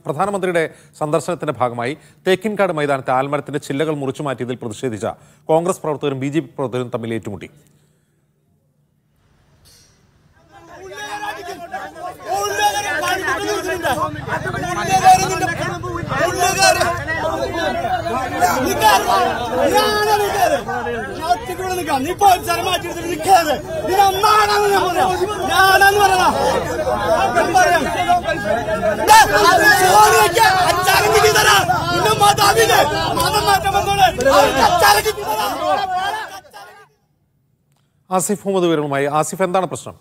പ്രധാനമന്ത്രിയുടെ സന്ദർശനത്തിന്റെ ഭാഗമായി തേക്കിൻകാട് മൈതാനത്തെ ആൽമരത്തിന്റെ ചില്ലകൾ മുറിച്ചു മാറ്റിയതിൽ പ്രതിഷേധിച്ച കോൺഗ്രസ് പ്രവർത്തകരും ബി ജെ പി പ്രവർത്തകരും തമ്മിൽ ഏറ്റുമുട്ടി നീ ചരമാറ്റിട്ട് നിൽക്കാതെ നീ അമ്മാണെന്ന് ഞാൻ പറയാം ഞാനെന്ന് പറയാം അച്ചാരം കിട്ടി തരാം പിന്നെ മാതാവിനെ മതം മാറ്റം വന്നോളെ അച്ചാരം കിട്ടി തരാം ആസിഫ് മുഹമ്മദ് വിവരങ്ങളുമായി ആസിഫ് എന്താണ് പ്രശ്നം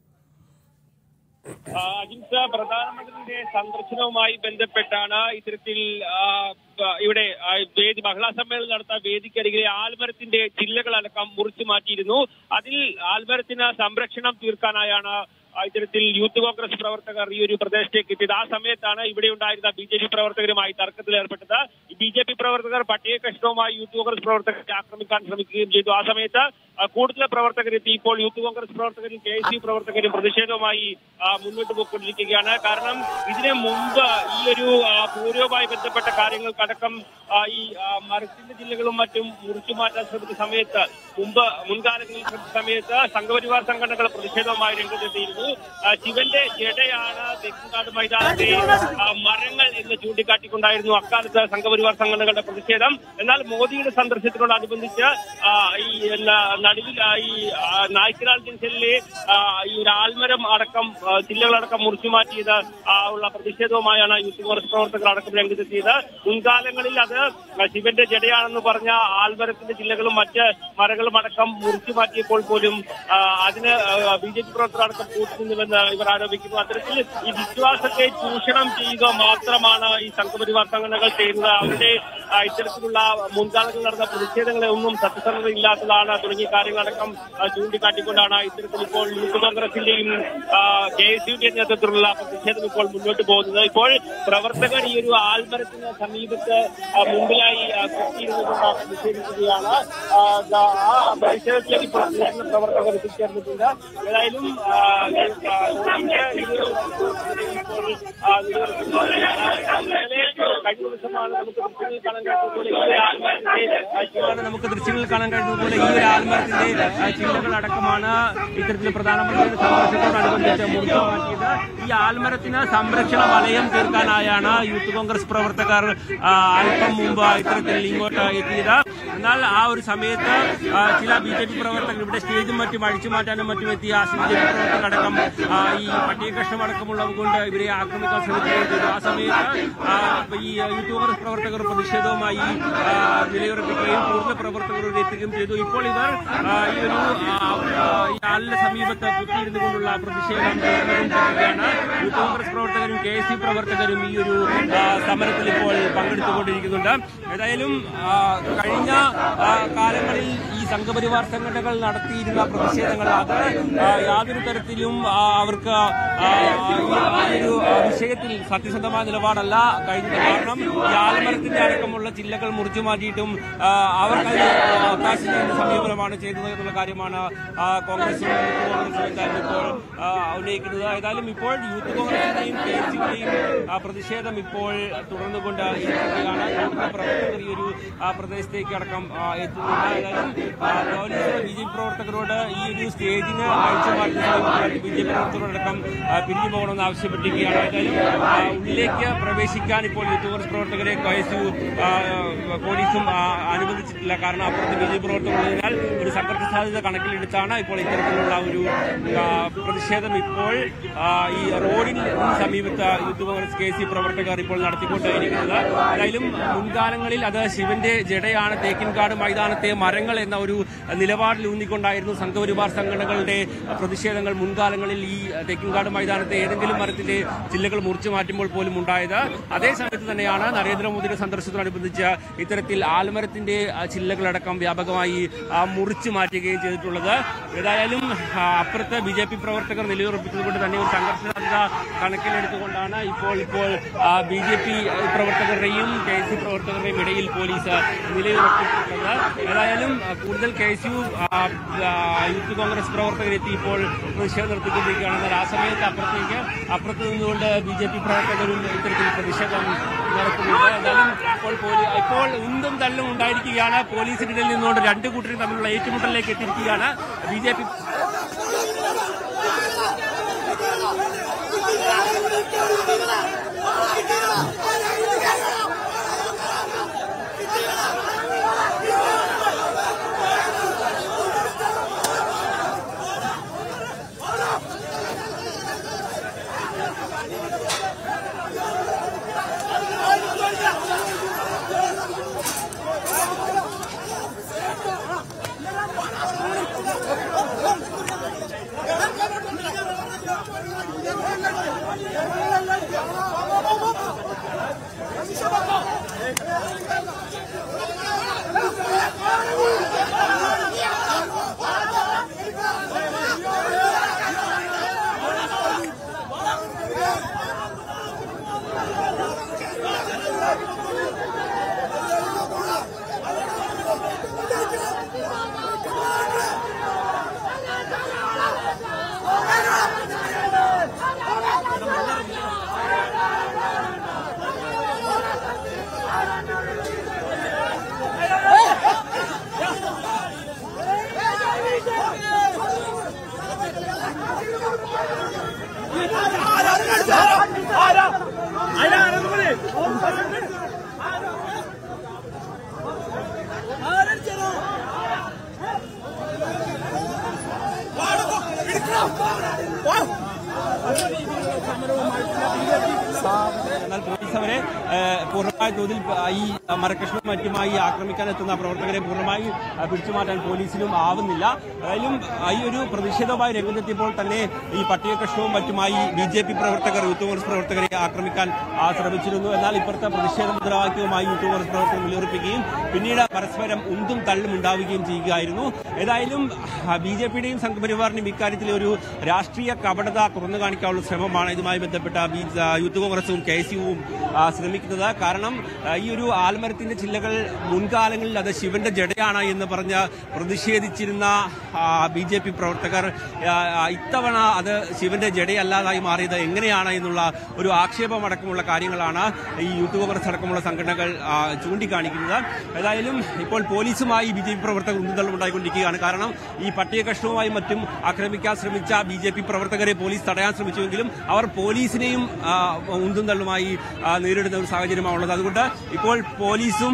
ആ, അഹിംസ പ്രധാനമന്ത്രിയുടെ സന്ദർശനവുമായി ബന്ധപ്പെട്ടാണ് ഇത്തരത്തിൽ ആ, പ- ഇവിടെ ആ, വേദി മഹിളാ സമ്മേളനം നടത്താൻ വേദിക്കരികിലെ ആൽമരത്തിന്റെ ചില്ലകളടക്കം മുറിച്ചു മാറ്റിയിരുന്നു അതിൽ ആൽമരത്തിന് സംരക്ഷണം തീർക്കാനായാണ് ആ, ഇത്തരത്തിൽ യൂത്ത് കോൺഗ്രസ് പ്രവർത്തകർ ഈ ഒരു പ്രദേശത്തേക്ക് എത്തിയത് ആ സമയത്താണ് ഇവിടെ ഉണ്ടായിരുന്ന ബി ജെ പി പ്രവർത്തകരുമായി തർക്കത്തിൽ ഏർപ്പെട്ടത് ബി ജെ പി പ്രവർത്തകർ പട്ടിക കഷ്ണവുമായി യൂത്ത് കോൺഗ്രസ് പ്രവർത്തകരെ ആക്രമിക്കാൻ ശ്രമിക്കുകയും ചെയ്തു ആ സമയത്ത് ആ, കൂടുതൽ പ്രവർത്തകരെത്തി ഇപ്പോൾ യൂത്ത് കോൺഗ്രസ് പ്രവർത്തകരും കെ എസ് യു പ്രവർത്തകരും പ്രതിഷേധവുമായി ആ, മുന്നോട്ട് പോയിക്കൊണ്ടിരിക്കുകയാണ് കാരണം ഇതിനു മുമ്പ് ഈ ഒരു ആ, പൂരവുമായി ബന്ധപ്പെട്ട കാര്യങ്ങൾക്കടക്കം ആ, ഈ ആ, മരത്തിന്റെ ജില്ലകളും മറ്റും മുറിച്ചു മാറ്റാൻ ശ്രമിച്ച സമയത്ത് മുമ്പ് മുൻകാലങ്ങളിൽ ശ്രമിച്ച സമയത്ത് സംഘപരിവാർ സംഘടനകൾ പ്രതിഷേധവുമായി രംഗത്തെത്തിയിരുന്നു ആ, ശിവന്റെ ജഡയാണ് തെക്കുംകാട് മൈതാനത്തെ ആ, മരങ്ങൾ എന്ന് ചൂണ്ടിക്കാട്ടിക്കൊണ്ടായിരുന്നു അക്കാലത്ത് സംഘപരിവാർ സംഘടനകളുടെ പ്രതിഷേധം എന്നാൽ മോദിയുടെ സന്ദർശനത്തോടനുബന്ധിച്ച് ആ, ഈ ന- നടുവിൽ ആ, ഈ ആ, നായ്ക്കരാൾ ജംഗ്ഷനിലെ ആ, ഈ ഒരു ആൽമരം അടക്കം ആ, ജില്ലകളടക്കം മുറിച്ചു മാറ്റിയത് ആ, ഉള്ള പ്രതിഷേധവുമായാണ് യൂത്ത് കോൺഗ്രസ് പ്രവർത്തകർ അടക്കം രംഗത്തെത്തിയത് മുൻകാലങ്ങളിൽ അത് ശിവന്റെ ജടയാണെന്ന് പറഞ്ഞ ആൽമരത്തിന്റെ ജില്ലകളും മറ്റ് മരങ്ങളും അടക്കം മുറിച്ചു മാറ്റിയപ്പോൾ പോലും ആ, അതിന് ബി ജെ പി പ്രവർത്തകർ അടക്കം കൂട്ടുനിന്നുവെന്ന് ഇവർ ആരോപിക്കുന്നു അത്തരത്തിൽ ഈ വിശ്വാസത്തെ ചൂഷണം ചെയ്യുക മാത്രമാണ് ഈ സംഘപരിവാർ സംഘടനകൾ ചെയ്യുന്നത് അവരുടെ ആ, ഇത്തരത്തിലുള്ള മുൻകാലങ്ങളിൽ നടന്ന പ്രതിഷേധങ്ങളെ ഒന്നും സത്യസന്ധത ഇല്ലാത്തതാണ് തുടങ്ങിയ കാര്യങ്ങളടക്കം ആ, ചൂണ്ടിക്കാട്ടിക്കൊണ്ടാണ് ഇത്തരത്തിൽ ഇപ്പോൾ യൂത്ത് കോൺഗ്രസിന്റെയും കെ എസ് യുടെയും നേതൃത്വത്തിലുള്ള പ്രതിഷേധം ഇപ്പോൾ മുന്നോട്ട് പോകുന്നത് ഇപ്പോൾ പ്രവർത്തകർ ഈ ഒരു ആൽമരത്തിന് സമീപത്ത് ആ, മുമ്പിലായി ആ, കുത്തിയിരുന്നുകൊണ്ട് പ്രതിഷേധിക്കുകയാണ് ആ, ദാ, ആ പ്രതിഷേധത്തിലേക്ക് ഇപ്പോൾ കൂടുതൽ പ്രവർത്തകർ എത്തിച്ചേർന്നിട്ടുണ്ട് ഏതായാലും ആ, ഈ, ആ, ഇതിന്റെ ഇത് ഇപ്പോൾ ആ, ഇത് ഇന്നലെ കഴിഞ്ഞ ദിവസമാണ് നമുക്ക് ദൃശ്യങ്ങളിൽ കാണാൻ കഴിയുന്നത് പോലെ ഈ ഒരു ആൽമരത്തിന്റെ ആ, ഇതാണ് നമുക്ക് ദൃശ്യങ്ങളിൽ കാണാൻ കഴിയുന്നത് പോലെ ഈ ഒരു ആൽമരത്തിന്റെ ആ, ചില്ലകൾ അടക്കമാണ് ഇത്തരത്തിൽ പ്രധാനമന്ത്രിയുടെ സന്ദർശനത്തോടനുബന്ധിച്ച് മുറിച്ചു മാറ്റിയത് ഈ ആൽമരത്തിന് സംരക്ഷണ വലയം തീർക്കാനായാണ് യൂത്ത് കോൺഗ്രസ് പ്രവർത്തകർ ആ, അല്പം മുമ്പ് ഇത്തരത്തിൽ ഇങ്ങോട്ട് എത്തിയത് എന്നാൽ ആ ഒരു സമയത്ത് ആ, ചില ബി ജെ പി പ്രവർത്തകർ ഇവിടെ സ്റ്റേജും മറ്റും അഴിച്ചു മാറ്റാനും മറ്റും എത്തിയ ബി ജെ പി പ്രവർത്തകരടക്കം ആ, ഈ പട്ടിക കഷ്ണം അടക്കമുള്ളത് കൊണ്ട് ഇവരെ ആക്രമിക്കാൻ ശ്രമിക്കുകയും ചെയ്തു ആ സമയത്ത് ആ, ഈ യൂത്ത് കോൺഗ്രസ് പ്രവർത്തകർ പ്രതിഷേധവുമായി ആ, നിലയുറപ്പിക്കുകയും കൂടുതൽ പ്രവർത്തകർ ഇവിടെ എത്തുകയും ചെയ്തു ഇപ്പോൾ ഇവർ ആ, ഈ ഒരു ആ, ആ, ഈ ആളിന്റെ സമീപത്ത് കുത്തിയിരുന്നു കൊണ്ടുള്ള പ്രതിഷേധം തുടർന്നുകൊണ്ടിരിക്കുകയാണ് യൂത്ത് കോൺഗ്രസ് പ്രവർത്തകരും കെ എസ് യു പ്രവർത്തകരും ഈ ഒരു ആ, സമരത്തിൽ ഇപ്പോൾ പങ്കെടുത്തുകൊണ്ടിരിക്കുന്നുണ്ട് ഏതായാലും ആ, കഴിഞ്ഞ ആ, കാലങ്ങളിൽ ഈ സംഘപരിവാർ സംഘടനകൾ നടത്തിയിരുന്ന പ്രതിഷേധങ്ങൾ അത് ആ, യാതൊരു തരത്തിലും ആ, അവർക്ക് ആ, ഈ ഒരു ആ, വിഷയത്തിൽ സത്യസന്ധമായ നിലപാടല്ല കഴിഞ്ഞത് കാരണം ഈ ആൽമരത്തിന്റെ അടക്കമുള്ള ചില്ലകൾ മുറിച്ചു മാറ്റിയിട്ടും ആ, അവർക്കത് ഒത്താശ ചെയ്യുന്ന സമീപനമാണ് ചെയ്തത് എന്നുള്ള കാര്യമാണ് ആ, കോൺഗ്രസും യൂത്ത് കോൺഗ്രസും എന്തായാലും ഇപ്പോൾ ആ, ഉന്നയിക്കുന്നത് ഏതായാലും ഇപ്പോൾ യൂത്ത് കോൺഗ്രസിന്റെയും കെ എസ് യുടെയും പ്രതിഷേധം ഇപ്പോൾ തുടർന്നുകൊണ്ട് ഇരിക്കുകയാണ് കൂടുതൽ പ്രവർത്തകർ ഈ ഒരു ആ, പ്രദേശത്തേക്ക് അടക്കം ആ, എത്തുന്നുണ്ട് ഏതായാലും ആ, പോലീസ് ബി ജെ പി പ്രവർത്തകരോട് ഈ ഒരു സ്റ്റേജിന് അഴിച്ചു മാറ്റുന്ന ബി ജെ പി പ്രവർത്തകരോടക്കം ആ, പിരിഞ്ഞു പോകണമെന്ന് ആവശ്യപ്പെട്ടിരിക്കുകയാണ് ഏതായാലും ആ, ഉള്ളിലേക്ക് പ്രവേശിക്കാൻ ഇപ്പോൾ യൂത്ത് കോൺഗ്രസ് പ്രവർത്തകരെ കെ എസ് യു ആ, പോലീസും ആ, അനുവദിച്ചിട്ടില്ല കാരണം അപ്പുറത്ത് ബി ജെ പി പ്രവർത്തകരുള്ളതിനാൽ ഒരു സംഘർഷ സാധ്യത കണക്കിലെടുത്താണ് ഇപ്പോൾ ഇത്തരത്തിലുള്ള ഒരു ആ, പ്രതിഷേധം ഇപ്പോൾ ആ, ഈ റോഡിന് സമീപത്ത് യൂത്ത് കോൺഗ്രസ് കെ സി പ്രവർത്തകർ ഇപ്പോൾ നടത്തിക്കൊണ്ടിരിക്കുന്നത് ഏതായാലും മുൻകാലങ്ങളിൽ അത് ശിവന്റെ ജഡയാണ് തേക്കിൻകാട് മൈതാനത്തെ മരങ്ങൾ എന്ന ഒരു നിലപാടിൽ ഊന്നിക്കൊണ്ടായിരുന്നു സംഘപരിവാർ സംഘടനകളുടെ പ്രതിഷേധങ്ങൾ മുൻകാലങ്ങളിൽ ഈ തേക്കിൻകാട് മൈതാനത്തെ ഏതെങ്കിലും മരത്തിന്റെ ചില്ലകൾ മുറിച്ചു മാറ്റുമ്പോൾ പോലും ഉണ്ടായത് അതേ സമയത്ത് തന്നെയാണ് നരേന്ദ്രമോദിയുടെ സന്ദർശനത്തോടനുബന്ധിച്ച് ഇത്തരത്തിൽ ആൽമരത്തിന്റെ ആ, ചില്ലകളടക്കം വ്യാപകമായി ആ, മുറിച്ചു മാറ്റുകയും ചെയ്തിട്ടുള്ളത് ഏതായാലും ആ, അപ്പുറത്ത് ബി ജെ പി പ്രവർത്തകർ നിലയുറപ്പിച്ചതുകൊണ്ട് തന്നെ ഒരു സംഘർഷ സാധ്യത കണക്കിലെടുത്തുകൊണ്ടാണ് ഇപ്പോൾ ഇപ്പോൾ ബി ജെ പി പ്രവർത്തകരുടെയും കെ എസ് സി പ്രവർത്തകരുടെയും ഇടയിൽ പോലീസ് നിലയുറപ്പിച്ചിട്ടുള്ളത് ഏതായാലും ആ, കൂടുതൽ K S U youth Congress പ്രവർത്തകരെത്തി ഇപ്പോൾ പ്രതിഷേധം നടത്തിക്കൊണ്ടിരിക്കുകയാണ് എന്നാൽ ആ സമയത്ത് അപ്പുറത്തേക്ക് അപ്പുറത്ത് നിന്നുകൊണ്ട് ബി ജെ പി പ്രവർത്തകരും ഇത്തരത്തിൽ പ്രതിഷേധം നടത്തുന്നുണ്ട് എന്തായാലും ഇപ്പോൾ പോലീ- ഇപ്പോൾ ഉന്തും തള്ളും ഉണ്ടായിരിക്കുകയാണ് പോലീസിന്റെ ഇടയിൽ നിന്നുകൊണ്ട് രണ്ട് കൂട്ടരും തമ്മിലുള്ള ഏറ്റുമുട്ടലിലേക്ക് എത്തിയിരിക്കുകയാണ് ബി ജെ പി എന്നാൽ പോലീസ് അവരെ ഏഹ്, പൂർണ്ണമായ തോതിൽ പ- ഈ മരക്കഷ്ണവും മറ്റുമായി ആക്രമിക്കാൻ എത്തുന്ന പ്രവർത്തകരെ പൂർണ്ണമായി ആ, പിടിച്ചുമാറ്റാൻ പോലീസിനും ആവുന്നില്ല ഏതായാലും ആ, ഈ ഒരു പ്രതിഷേധവുമായി രംഗത്തെത്തിയപ്പോൾ തന്നെ ഈ പട്ടിക കഷ്ണവും മറ്റുമായി ബി ജെ പി പ്രവർത്തകർ യൂത്ത് കോൺഗ്രസ് പ്രവർത്തകരെ ആക്രമിക്കാൻ ആ, ശ്രമിച്ചിരുന്നു എന്നാൽ ഇപ്പോഴത്തെ പ്രതിഷേധ മുദ്രാവാക്യവുമായി യൂത്ത് കോൺഗ്രസ് പ്രവർത്തകർ നിലയുറപ്പിക്കുകയും പിന്നീട് പരസ്പരം ഉന്തും തള്ളും ഉണ്ടാവുകയും ചെയ്യുകയായിരുന്നു ഏതായാലും ബി ജെ പിയുടെയും സംഘപരിവാറിന്റെയും ഇക്കാര്യത്തിൽ ഒരു രാഷ്ട്രീയ കപടത തുറന്നു കാണിക്കാനുള്ള ശ്രമമാണ് ഇതുമായി ബന്ധപ്പെട്ട ബി- ആ, യൂത്ത് കോൺഗ്രസും കെ എസ് യുവും ശ്രമിക്കുന്നത് കാരണം ആ, ഈ ഒരു ആൽമരത്തിന്റെ ചില്ലകൾ മുൻകാലങ്ങളിൽ അത് ശിവന്റെ ജടയാണ് എന്ന് പറഞ്ഞ് പ്രതിഷേധിച്ചിരുന്ന ബി ജെ പി പ്രവർത്തകർ ആ, ആ, ഇത്തവണ അത് ശിവന്റെ ജടയല്ലാതായി മാറിയത് എങ്ങനെയാണ് എന്നുള്ള ഒരു ആക്ഷേപമടക്കമുള്ള കാര്യങ്ങളാണ് ഈ യൂത്ത് കോൺഗ്രസ് അടക്കമുള്ള സംഘടനകൾ ആ, ചൂണ്ടിക്കാണിക്കുന്നത് ഏതായാലും ഇപ്പോൾ പോലീസുമായി ബി ജെ പി പ്രവർത്തകർ ഉന്തുതള്ളും ഉണ്ടായിക്കൊണ്ടിരിക്കുകയാണ് കാരണം ഈ പട്ടിക കഷ്ണവുമായി മറ്റും ആക്രമിക്കാൻ ശ്രമിച്ച ബി ജെ പി പ്രവർത്തകരെ പോലീസ് തടയാൻ ശ്രമിച്ചുവെങ്കിലും അവർ പോലീസിനെയും ആ, ഉന്തും തള്ളുമായി ആ, നേരിടുന്ന ഒരു സാഹചര്യമാണ് ഉള്ളത് അതുകൊണ്ട് ഇപ്പോൾ പോലീസും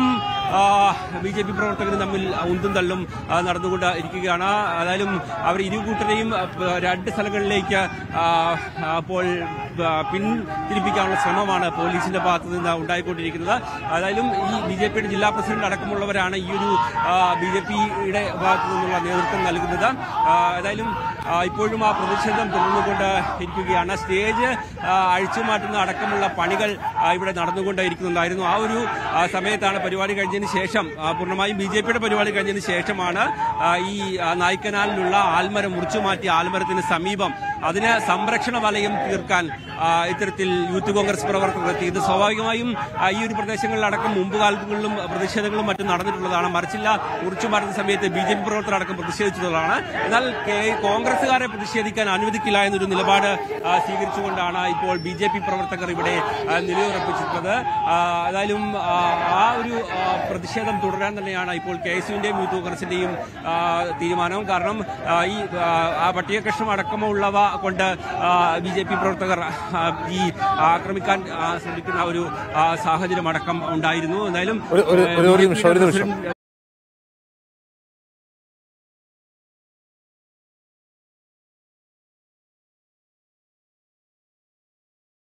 ബി ജെ പി പ്രവർത്തകരും തമ്മിൽ ഉന്തും തള്ളും ആ, നടന്നുകൊണ്ട് ഇരിക്കുകയാണ് ഏതായാലും അവർ ഇരു കൂട്ടരെയും ആ, പ- രണ്ട് സ്ഥലങ്ങളിലേക്ക് ആ, ആ, അപ്പോൾ ആ, പിന്തിരിപ്പിക്കാനുള്ള ശ്രമമാണ് പോലീസിന്റെ ഭാഗത്ത് നിന്ന് ഉണ്ടായിക്കൊണ്ടിരിക്കുന്നത് ഏതായാലും ഈ ബി ജെ പിയുടെ ജില്ലാ പ്രസിഡന്റ് അടക്കമുള്ളവരാണ് ഈ ഒരു ബി ജെ പിയുടെ ഭാഗത്തു നിന്നുള്ള നേതൃത്വം നൽകുന്നത് ആ, ഏതായാലും ആ, ഇപ്പോഴും ആ പ്രതിഷേധം തുടർന്നുകൊണ്ട് ഇരിക്കുകയാണ് സ്റ്റേജ് ആ, അഴിച്ചുമാറ്റുന്ന അടക്കമുള്ള പണികൾ ആ, ഇവിടെ നടന്നുകൊണ്ടിരിക്കുന്നുണ്ടായിരുന്നു ആ ഒരു ആ, സമയത്താണ് പരിപാടി കഴിഞ്ഞതിന് ശേഷം ആ, പൂർണ്ണമായും ബി ജെ പിയുടെ പരിപാടി കഴിഞ്ഞതിന് ശേഷമാണ് ആ, ഈ ആ, നായ്ക്കനാലിലുള്ള ആൽമരം മുറിച്ചു മാറ്റി ആൽമരത്തിന് സമീപം അതിന് സംരക്ഷണ വലയം തീർക്കാൻ ആ, ഇത്തരത്തിൽ യൂത്ത് കോൺഗ്രസ് പ്രവർത്തകർ എത്തി ഇത് സ്വാഭാവികമായും ആ, ഈ ഒരു പ്രദേശങ്ങളിലടക്കം മുമ്പ് കാലങ്ങളിലും പ്രതിഷേധങ്ങളും മറ്റും നടന്നിട്ടുള്ളതാണ് മറിച്ചില്ല മുറിച്ചു മാറ്റുന്ന സമയത്ത് ബി ജെ പി പ്രവർത്തകർ അടക്കം പ്രതിഷേധിച്ചിട്ടുള്ളതാണ് എന്നാൽ കെ- കോൺഗ്രസുകാരെ പ്രതിഷേധിക്കാൻ അനുവദിക്കില്ല എന്നൊരു നിലപാട് ആ, സ്വീകരിച്ചുകൊണ്ടാണ് ഇപ്പോൾ ബി ജെ പി പ്രവർത്തകർ ഇവിടെ ആ, നിലയുറപ്പിച്ചിട്ടുള്ളത് ആ, ഏതായാലും ആ, ആ ഒരു ആ, പ്രതിഷേധം തുടരാൻ തന്നെയാണ് ഇപ്പോൾ കെ എസ് യുവിന്റെയും യൂത്ത് കോൺഗ്രസിന്റെയും ആ, തീരുമാനം കാരണം ആ, ഈ ആ, ആ പട്ടിക കഷ്ണം അടക്കമുള്ളവ കൊണ്ട് ബി ജെ പി പ്രവർത്തകർ ആ, ഈ ആക്രമിക്കാൻ ആ, ശ്രമിക്കുന്ന ഒരു ആ, സാഹചര്യം അടക്കം ഉണ്ടായിരുന്നു എന്തായാലും ഒരു- ഒരു- ഒരു- ഒരു BJP നിമിഷം, ഒരു നിമിഷം. പ്രസിഡന്റ്